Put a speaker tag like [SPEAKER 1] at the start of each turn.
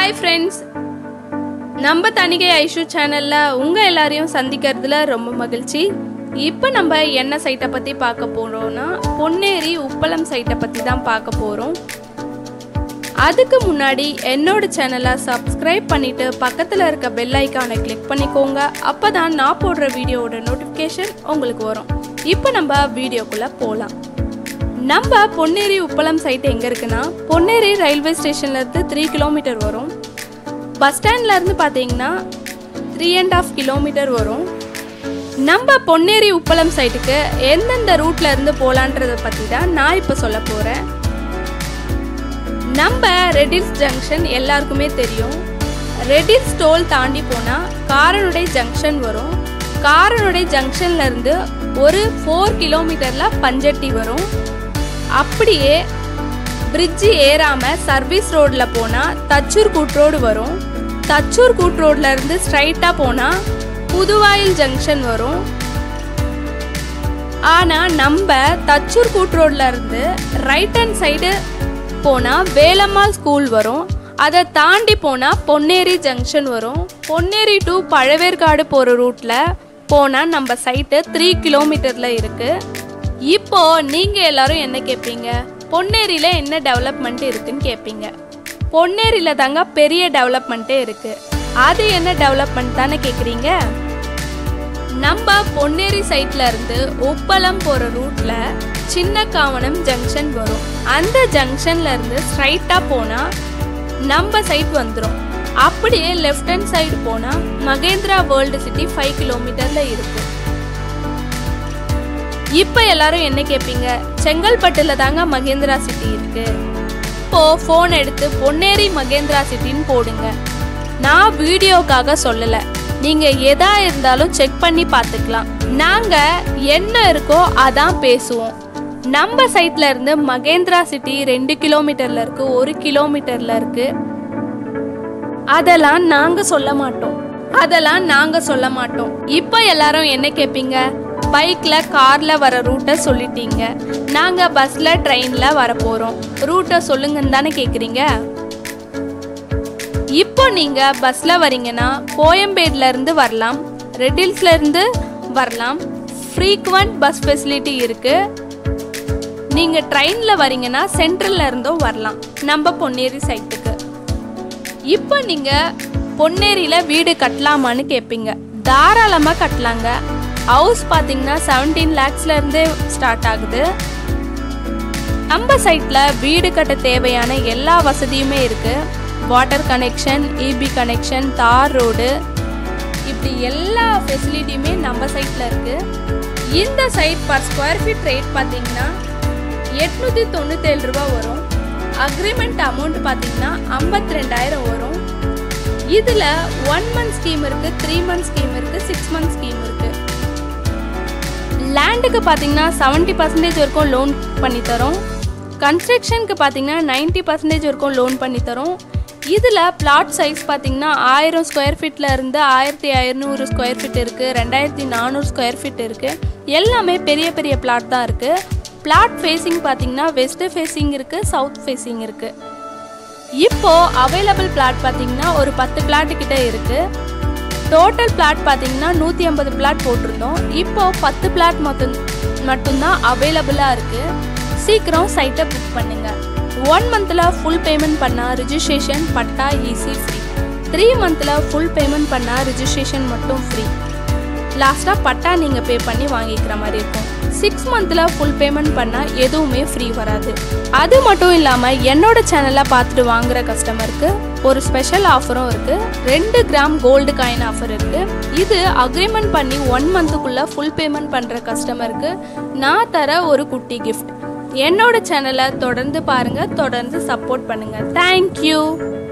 [SPEAKER 1] hi friends நம்ம தணிகை ஐஷு சேனலில் உங்கள் எல்லாரையும் சந்திக்கிறதுல ரொம்ப மகிழ்ச்சி இப்போ நம்ம என்ன சைட்டை பற்றி பார்க்க போகிறோம்னா பொன்னேரி உப்பளம் சைட்டை பற்றி தான் பார்க்க போகிறோம் அதுக்கு முன்னாடி என்னோட சேனலை சப்ஸ்கிரைப் பண்ணிவிட்டு பக்கத்தில் இருக்க பெல் ஐக்கானை கிளிக் பண்ணிக்கோங்க அப்போ தான் நான் போடுற வீடியோவோட நோட்டிஃபிகேஷன் உங்களுக்கு வரும் இப்போ நம்ம வீடியோக்குள்ளே போகலாம் நம்ம பொன்னேரி உப்பளம் சைட் எங்கே இருக்குன்னா பொன்னேரி ரயில்வே ஸ்டேஷன்லேருந்து த்ரீ கிலோமீட்டர் வரும் பஸ் ஸ்டாண்ட்லேருந்து பார்த்தீங்கன்னா த்ரீ அண்ட் ஆஃப் கிலோமீட்டர் வரும் நம்ம பொன்னேரி உப்பளம் சைட்டுக்கு எந்தெந்த ரூட்ல இருந்து போகலான்றதை பற்றி தான் நான் இப்போ சொல்ல போகிறேன் நம்ம ரெடில்ஸ் ஜங்ஷன் எல்லாருக்குமே தெரியும் ரெடில்ஸ் டோல் தாண்டி போனால் காரனுடை ஜங்ஷன் வரும் காரனுடை ஜங்ஷன்ல இருந்து ஒரு ஃபோர் கிலோமீட்டரில் பஞ்சட்டி வரும் அப்படியே பிரிட்ஜு ஏறாமல் சர்வீஸ் ரோடில் போனால் தச்சூர் கூட் ரோடு வரும் தச்சூர் கூட் ரோட்ல இருந்து ஸ்ட்ரைட்டாக போனால் புதுவாயில் ஜங்ஷன் வரும் ஆனால் நம்ம தச்சூர் கூட் ரோட்ல இருந்து ரைட் ஹேண்ட் சைடு போனால் வேலம்மாள் ஸ்கூல் வரும் அதை தாண்டி போனால் பொன்னேரி ஜங்ஷன் வரும் பொன்னேரி டு பழவேற்காடு போகிற ரூட்டில் போனால் நம்ம சைட்டு த்ரீ கிலோமீட்டரில் இருக்குது இப்போ நீங்கள் எல்லாரும் என்ன கேட்பீங்க பொன்னேரியில் என்ன டெவலப்மெண்ட் இருக்குன்னு கேட்பீங்க பொன்னேரியில் தாங்க பெரிய டெவலப்மெண்ட்டே இருக்குது அது என்ன டெவலப்மெண்ட் தானே கேட்குறீங்க நம்ம பொன்னேரி சைட்ல இருந்து உப்பளம் போற ரூட்ல சின்ன காவனம் ஜங்ஷன் வரும் அந்த ஜங்ஷன்ல இருந்து ஸ்ட்ரைட்டா போனா நம்ம சைட் வந்துடும் அப்படியே லெஃப்ட் ஹேண்ட் சைடு போனா மகேந்திரா வேர்ல்டு சிட்டி ஃபைவ் கிலோமீட்டர்ல இருக்கு இப்போ எல்லாரும் என்ன கேட்பீங்க செங்கல்பட்டுல தாங்க மகேந்திரா சிட்டி இருக்கு இப்போ ஃபோன் எடுத்து பொன்னேரி மகேந்திரா சிட்டின்னு போடுங்க நான் வீடியோக்காக சொல்லலை நீங்க எதா இருந்தாலும் செக் பண்ணி பார்த்துக்கலாம் நாங்க என்ன இருக்கோ அதான் பேசுவோம் நம்ம சைட்ல இருந்து மகேந்திரா சிட்டி ரெண்டு கிலோமீட்டர்ல இருக்கு ஒரு கிலோமீட்டர்ல இருக்கு அதெல்லாம் நாங்க சொல்ல மாட்டோம் அதெல்லாம் நாங்க சொல்ல மாட்டோம் இப்போ எல்லாரும் என்ன கேட்பீங்க பைக்ல கார்ல வர ரூட்டை சொல்லிட்டீங்க நாங்க பஸ்ல ட்ரெயின்ல வர போறோம் ரூட்டை சொல்லுங்கன்னு தானே கேக்குறீங்க இப்போ நீங்க பஸ்ல வரீங்கன்னா கோயம்பேடுல இருந்து வரலாம் ரெட்டில்ஸ்ல இருந்து வரலாம் ஃப்ரீக்வெண்ட் பஸ் ஃபெசிலிட்டி இருக்கு நீங்க ட்ரெயின்ல வரீங்கன்னா சென்ட்ரல்ல இருந்தும் வரலாம் நம்ம பொன்னேரி சைட்டுக்கு இப்போ நீங்க பொன்னேரியில வீடு கட்டலாமான்னு கேட்பீங்க தாராளமா கட்டலாங்க ஹவுஸ் பாத்தீங்கன்னா செவன்டீன் லேக்ஸ்ல இருந்தே ஸ்டார்ட் ஆகுது நம்ம சைட்ல வீடு கட்ட தேவையான எல்லா வசதியுமே இருக்கு water connection EB connection tar road இப்படி எல்லா ஃபெசிலிட்டியுமே நம்ம சைட்டில் இருக்குது இந்த site per square feet rate பார்த்தீங்கன்னா எட்நூற்றி தொண்ணூத்தேழு ரூபா வரும் அக்ரிமெண்ட் அமௌண்ட் பார்த்தீங்கன்னா ஐம்பத்தி ரெண்டாயிரம் வரும் இதில் ஒன் மந்த் ஸ்கீம் இருக்குது த்ரீ மந்த் ஸ்கீம் இருக்குது சிக்ஸ் மந்த் ஸ்கீம் இருக்குது லேண்டுக்கு பார்த்தீங்கன்னா செவன்ட்டி பர்சன்டேஜ் வரைக்கும் லோன் பண்ணித்தரோம் கன்ஸ்ட்ரக்ஷனுக்கு பார்த்தீங்கன்னா நைன்ட்டி பர்சன்டேஜ் வரைக்கும் லோன் பண்ணித்தரோம் இதில் பிளாட் சைஸ் பார்த்தீங்கன்னா ஆயிரம் ஸ்கொயர் ஃபீட்டில் இருந்து ஆயிரத்தி ஐநூறு ஸ்கொயர் ஃபீட் இருக்குது ரெண்டாயிரத்தி நானூறு ஸ்கொயர் ஃபீட் இருக்குது எல்லாமே பெரிய பெரிய பிளாட் தான் இருக்குது பிளாட் ஃபேஸிங் பார்த்தீங்கன்னா வெஸ்ட் ஃபேஸிங் இருக்குது சவுத் ஃபேஸிங் இருக்குது இப்போ அவைலபிள் பிளாட் பார்த்தீங்கன்னா ஒரு பத்து பிளாட் கிட்ட இருக்குது டோட்டல் பிளாட் பார்த்தீங்கன்னா நூற்றி ஐம்பது பிளாட் போட்டிருந்தோம் இப்போ பத்து பிளாட் மட்டும் மட்டும்தான் அவைலபிளாக இருக்குது சீக்கிரம் சைட்டை புக் பண்ணுங்கள் ஒன் மந்தில் ஃபுல் பேமெண்ட் பண்ணால் registration patta EC free three மந்தில் ஃபுல் பேமெண்ட் பண்ணால் ரிஜிஸ்ட்ரேஷன் மட்டும் ஃப்ரீ லாஸ்ட்டாக பட்டா நீங்கள் பே பண்ணி வாங்கிக்கிற மாதிரி இருக்கும் சிக்ஸ் மந்தில் ஃபுல் பேமெண்ட் பண்ணால் எதுவுமே ஃப்ரீ வராது அது மட்டும் இல்லாமல் என்னோட சேனலை பார்த்துட்டு வாங்குற கஸ்டமருக்கு ஒரு ஸ்பெஷல் ஆஃபரும் இருக்குது ரெண்டு கிராம் கோல்டு காயின் ஆஃபர் இருக்குது இது அக்ரிமெண்ட் பண்ணி ஒன் மந்த்துக்குள்ளே ஃபுல் பேமெண்ட் பண்ணுற கஸ்டமருக்கு நான் தர ஒரு குட்டி கிஃப்ட் என்னோட சேனலை தொடர்ந்து பாருங்கள் தொடர்ந்து சப்போர்ட் பண்ணுங்கள் தேங்க்யூ